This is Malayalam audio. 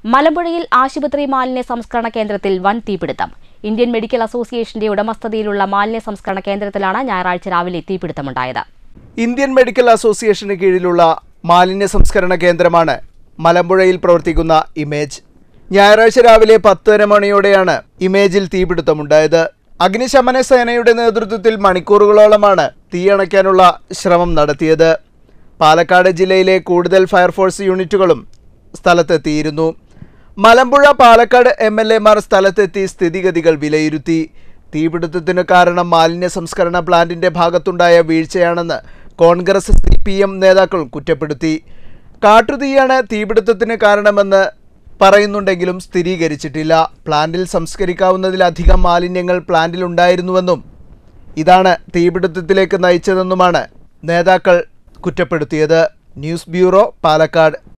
മലമ്പുഴയിൽ ആശുപത്രി മാലിന്യ സംസ്കരണ കേന്ദ്രത്തിൽ വൻ തീപിടുത്തം ഇന്ത്യൻ മെഡിക്കൽ അസോസിയേഷന്റെ ഉടമസ്ഥതയിലുള്ള മാലിന്യ സംസ്കരണ കേന്ദ്രത്തിലാണ് ഞായറാഴ്ച രാവിലെ തീപിടുത്തമുണ്ടായത് ഇന്ത്യൻ മെഡിക്കൽ അസോസിയേഷന് കീഴിലുള്ള മാലിന്യ സംസ്കരണ കേന്ദ്രമാണ് മലമ്പുഴയിൽ പ്രവർത്തിക്കുന്ന ഇമേജ് ഞായറാഴ്ച രാവിലെ പത്തര മണിയോടെയാണ് ഇമേജിൽ തീപിടുത്തമുണ്ടായത് അഗ്നിശമന സേനയുടെ നേതൃത്വത്തിൽ മണിക്കൂറുകളോളമാണ് തീയണയ്ക്കാനുള്ള ശ്രമം നടത്തിയത് പാലക്കാട് ജില്ലയിലെ കൂടുതൽ ഫയർഫോഴ്സ് യൂണിറ്റുകളും സ്ഥലത്തെത്തിയിരുന്നു മലമ്പുഴ പാലക്കാട് എം എൽ എമാർ സ്ഥലത്തെത്തി സ്ഥിതിഗതികൾ വിലയിരുത്തി തീപിടുത്തത്തിന് കാരണം മാലിന്യ സംസ്കരണ പ്ലാന്റിന്റെ ഭാഗത്തുണ്ടായ വീഴ്ചയാണെന്ന് കോൺഗ്രസ് സി പി എം നേതാക്കൾ കുറ്റപ്പെടുത്തി കാട്ടുതീയാണ് തീപിടുത്തത്തിന് കാരണമെന്ന് പറയുന്നുണ്ടെങ്കിലും സ്ഥിരീകരിച്ചിട്ടില്ല പ്ലാന്റിൽ സംസ്കരിക്കാവുന്നതിലധികം മാലിന്യങ്ങൾ പ്ലാന്റിലുണ്ടായിരുന്നുവെന്നും ഇതാണ് തീപിടുത്തത്തിലേക്ക് നയിച്ചതെന്നുമാണ് നേതാക്കൾ കുറ്റപ്പെടുത്തിയത് ന്യൂസ് ബ്യൂറോ പാലക്കാട്